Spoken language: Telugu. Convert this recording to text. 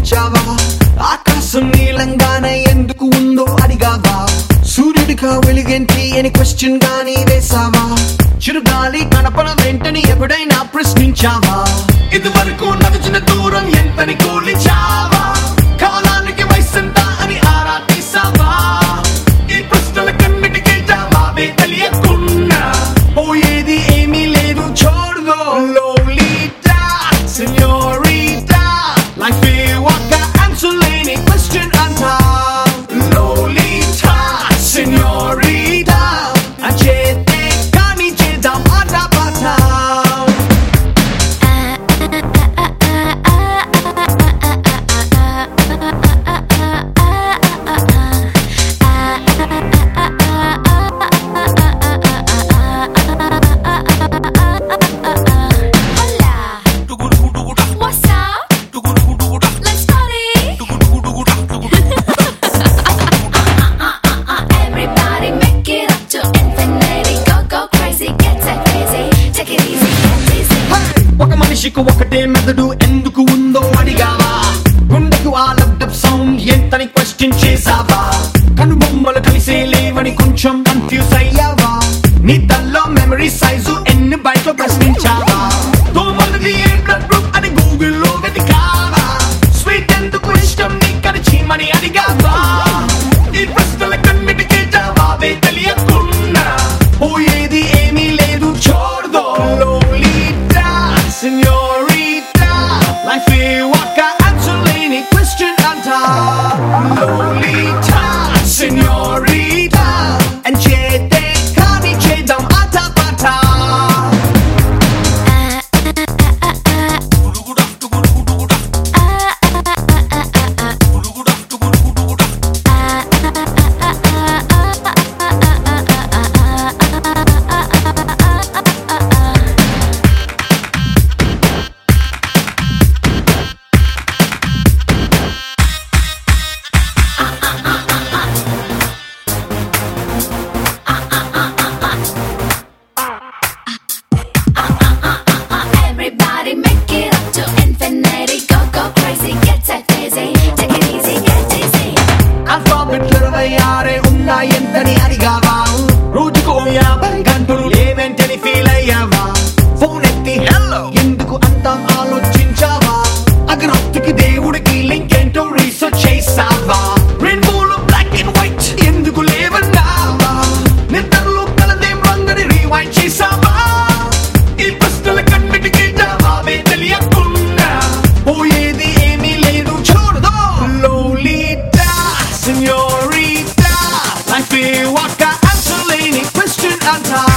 ప్రశ్నించావా ఆకాశం నీలంగానే ఎందుకు ఉందో అడిగావా సూర్యుడిగా వెలుగేంటి అని క్వశ్చన్ గాని వేసావా చిరుగాలి కనపన వెంటని ఎప్పుడైనా ప్రశ్నించావా ఇదివరకు నడిచిన దూరం ఎంతని కూలిచావా కాలానికి వయసెంత అని ఆరా తీసావా ఈ ప్రశ్నల కన్నిటికీ జవాబే తెలియకున్నా పోయేది ఏమీ లేదు చూడదో లోలీటా సెన్యోరిటా లైఫ్ ఏ ఒక్క ఆన్సర్ లేని క్వశ్చన్ అంటా లోలీటా సెన్యోరిటా అచేతే కానీ చేద్దాం ఆట పాట Hola, what's up? Let's party. Everybody make it up to infinity. Go, go crazy, get that crazy. Take it easy, get easy. ఒక మనిషికి ఒకటే మెదడు ఎందుకు ఉందో అడిగావా గుండెకు ఆ లబ్డబ్ సౌండ్ ఎంతని క్వశ్చన్ చేసావా కనుబొమ్మలు కలిసే లేవని కొంచెం కన్ఫ్యూజ్ అయ్యావా నీ తల్లో మెమరీ సైజు ఎన్ని బయట ప్రశ్నించావా తోమలది ఏ బ్లడ్ గ్రూప్ అని గూగుల్లో వెతికావా స్వీట్ ఎందుకు ఇష్టం నీకని చీమని అడిగావా ఈ ప్రశ్నల కన్నిటికీ జవాబే తెలియకున్నా పోయేది ఏమీ లేదు చూడదో లోలీటా సెన్యోరిటా లైఫ్ ఏ ఒక్క ఆన్సర్ లేని క్వశ్చన్ అంటా లోలీటా సెన్యోరిటా అని చేతే కానీ చేద్దాం ఆట పాట Everybody make it up to infinity. Go, go crazy, get that crazy. Take it easy, get easy. Alphabet ఇరవై ఆరే ఉన్నాయంతని అడిగావా రోజుకు ఓ యాభై గంటలు లేవెంటని ఫీల్ అయ్యావా ఫోన్ ఎత్తి హెల్లో ఎందుకు అంత ఆలోచించావా అగ్రొత్తికి దేవుడికి లింక్ ఏంటో రీసెర్చ్ చేసావా రెయిన్బోలో బ్లాక్ అండ్ వైట్ ఎందుకు లేవన్నావా నిద్రలో కలదేం రంగని రీవైండ్ చేసావా ఈ ప్రశ్నల కన్నిటికీ జవాబే తెలియకున్నా పోయేది ఏమీ లేదు చూడదో లోలీటా సెన్యోరిటా లైఫ్ ఏ ఒక్క ఆన్సర్ లేని క్వశ్చన్ అంటా